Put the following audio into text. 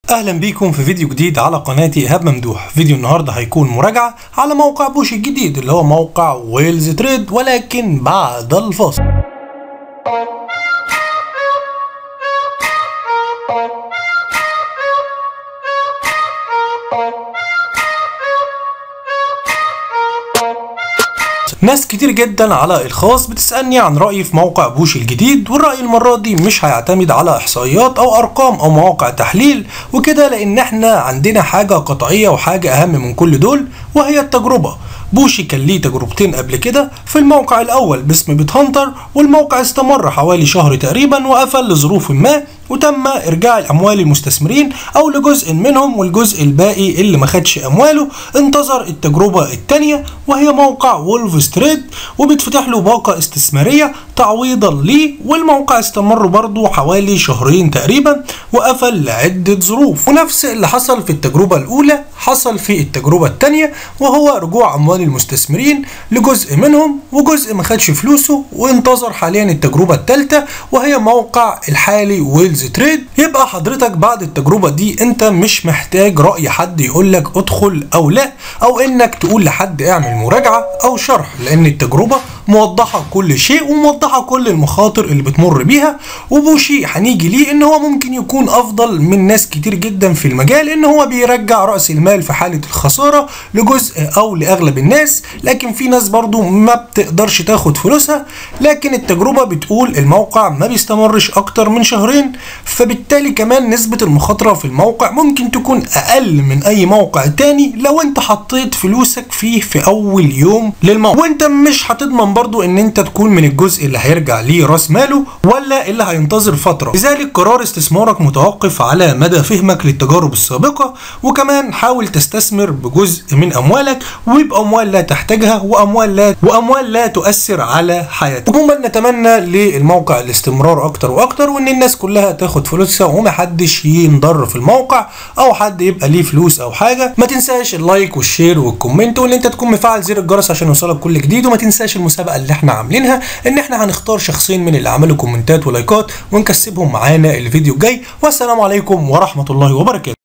اهلا بيكم في فيديو جديد على قناتي ايهاب ممدوح فيديو النهارده هيكون مراجعه على موقع بوش الجديد اللي هو موقع ويلز تريد ولكن بعد الفاصل ناس كتير جدا على الخاص بتسألني عن رأيي في موقع بوش الجديد والرأي المرة دي مش هيعتمد على إحصائيات أو أرقام أو مواقع تحليل وكده لأن احنا عندنا حاجة قطعية وحاجة أهم من كل دول وهي التجربة بوشي كان ليه تجربتين قبل كده في الموقع الأول باسم بيت هانتر والموقع استمر حوالي شهر تقريبا وقفل لظروف ما وتم ارجاع الاموال المستثمرين او لجزء منهم والجزء الباقي اللي ما خدش امواله انتظر التجربه الثانيه وهي موقع وولف ستريت وبيتفتح له باقه استثماريه تعويضا ليه والموقع استمر برضه حوالي شهرين تقريبا وقفل لعده ظروف ونفس اللي حصل في التجربه الاولى حصل في التجربه الثانيه وهو رجوع اموال المستثمرين لجزء منهم وجزء ما خدش فلوسه وانتظر حاليا التجربه الثالثه وهي موقع الحالي ويلز تريد يبقى حضرتك بعد التجربه دي انت مش محتاج راي حد يقول لك ادخل او لا او انك تقول لحد اعمل مراجعه او شرح لان التجربه موضحه كل شيء وموضحه كل المخاطر اللي بتمر بيها وبوشي هنيجي ليه ان هو ممكن يكون افضل من ناس كتير جدا في المجال ان هو بيرجع راس المال في حاله الخساره لجزء او لاغلب الناس لكن في ناس برضو ما بتقدرش تاخد فلوسها لكن التجربه بتقول الموقع ما بيستمرش اكتر من شهرين فبالتالي كمان نسبه المخاطره في الموقع ممكن تكون اقل من اي موقع تاني لو انت حطيت فلوسك فيه في اول يوم للموقع وانت مش هتضمن برضو ان انت تكون من الجزء اللي هيرجع ليه راس ماله ولا اللي هينتظر فتره لذلك قرار استثمارك متوقف على مدى فهمك للتجارب السابقه وكمان حاول تستثمر بجزء من اموالك وباموال لا تحتاجها واموال لا واموال لا تؤثر على حياتك عموما نتمنى للموقع الاستمرار اكتر واكتر وان الناس كلها تاخد فلوسها ومحدش ينضر في الموقع او حد يبقى ليه فلوس او حاجه ما تنساش اللايك والشير والكومنت وان انت تكون مفعل زر الجرس عشان يوصلك كل جديد وما تنساش المسابقه اللي احنا عاملينها ان احنا هنختار شخصين من اللي عملوا كومنتات ولايكات ونكسبهم معانا الفيديو الجاي والسلام عليكم ورحمه الله وبركاته